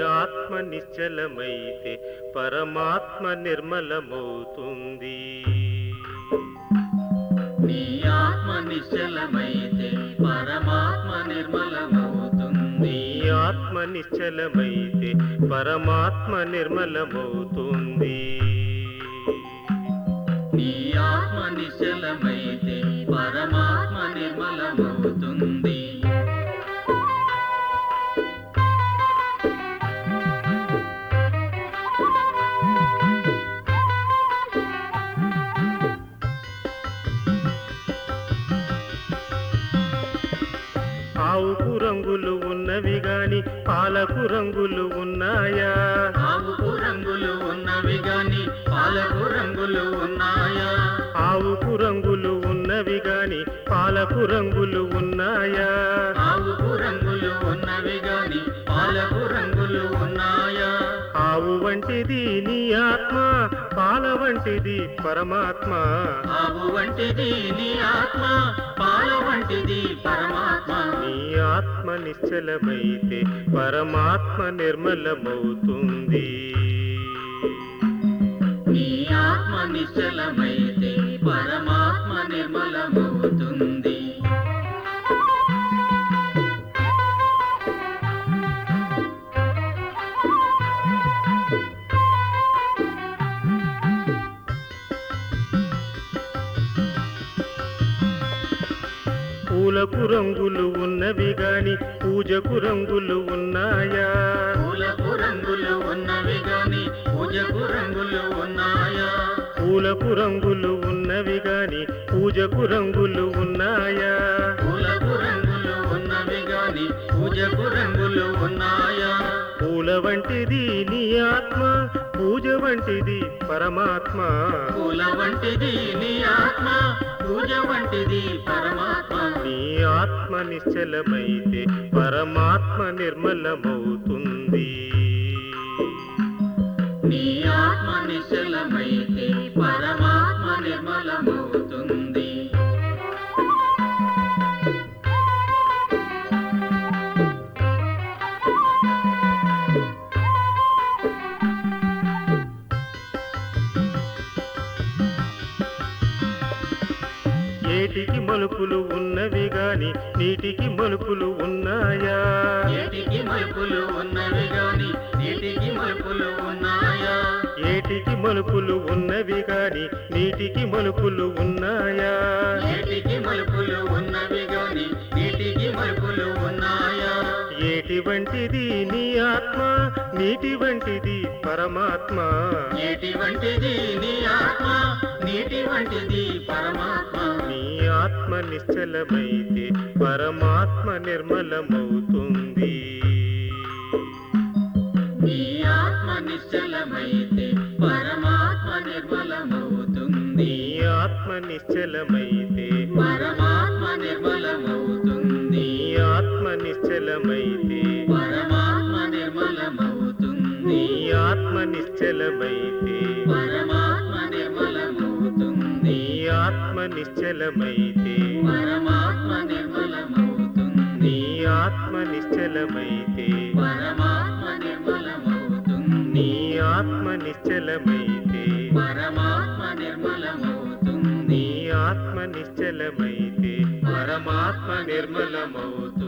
ఆత్మ నిశ్చలమైతే పరమాత్మ నిర్మలమవుతుంది నీ ఆత్మ నిశ్చలమైతే పరమాత్మ నిర్మలమవుతుంది నీ ఆత్మ నిశ్చలమైతే పరమాత్మ నిర్మలమవుతుంది నీ ఆత్మ నిశ్చలమైతే పరమాత్మ నిర్మలమవుతుంది ఆవుకు రంగులు ఉన్నవి గాని పాలకు రంగులు ఉన్నాయా ఆవుకు రంగులు ఉన్నవి గాని పాలకు రంగులు ఉన్నాయా ఆవుకు రంగులు ఉన్నవి గాని పాలకు రంగులు ఉన్నాయా ఆవుకు రంగులు ఉన్నవి గాని పాలకు రంగులు ఉన్నాయా ఆవు వంటిది నీ ఆత్మ పాల వంటిది పరమాత్మ ఆవు వంటిది నీ ఆత్మ పాల వంటిది పరమాత్మ నీ ఆత్మ నిశ్చలమైతే పరమాత్మ నిర్మలమవుతుంది నీ ఆత్మ నిశ్చలమైతే పరమాత్మ నిర్మలమవుతుంది పూలకు రంగులు ఉన్నవి గాని పూజకు రంగులు ఉన్నాయా పూలకు రంగులు ఉన్నవి గాని పూజకు రంగులు ఉన్నాయా పూలకు రంగులు ఉన్నవి గాని పూజకు రంగులు ఉన్నాయా పూలకు రంగులు ఉన్నవి గాని పూజకు రంగులు ఉన్నాయా పూల వంటిది నీ ఆత్మ పూజ వంటిది పరమాత్మ పూల వంటిది నీ ఆత్మ పూజ వంటిది పరమాత్మ నీ ఆత్మ నిశ్చలమైతే పరమాత్మ నిర్మలమవుతుంది నీ ఆత్మ నిశ్చలమైతే పరమాత్మ నిర్మలమవుతుంది ఏటికి మలుపులు ఉన్నవి గాని నీటికి మలుపులు ఉన్నాయా ఏటికి మలుపులు ఉన్నవి గాని నీటికి మలుపులు ఉన్నాయా ఏటికి మలుపులు ఉన్నవి గాని నీటికి మలుపులు ఉన్నాయా ఏటికి మలుపులు ఉన్నవి గాని నీటికి మలుపులు ఉన్నాయా ఏటి వంటిది నీ ఆత్మ నీటి వంటిది పరమాత్మ ఏటి వంటిది నీ ఆత్మ నీటి వంటిది పరమాత్మ నీ ఆత్మ నిశ్చలమైతే పరమాత్మ నిర్మలమవుతుంది నీ ఆత్మ నిశ్చలమైతే పరమాత్మ నిర్మలమవుతుంది నీ ఆత్మ నిశ్చలమైతే పరమాత్మ నిర్మలమవుతుంది నీ ఆత్మ నిశ్చలమైతే పరమాత్మ నిర్మలమవుతుంది నీ ఆత్మ నిశ్చలమైతే పరమాత్మ నిర్మలమవుతుంది నీ ఆత్మ నిశ్చలమైతే పరమాత్మ నిర్మలమవుతుంది నీ ఆత్మ నిశ్చలమైతే పరమాత్మ నిర్మలమవుతుంది నీ ఆత్మ నిశ్చలమైతే పరమాత్మ నిర్మలమవుతుంది నీ ఆత్మ నిశ్చలమైతే పరమాత్మ నిర్మలమవుతుంది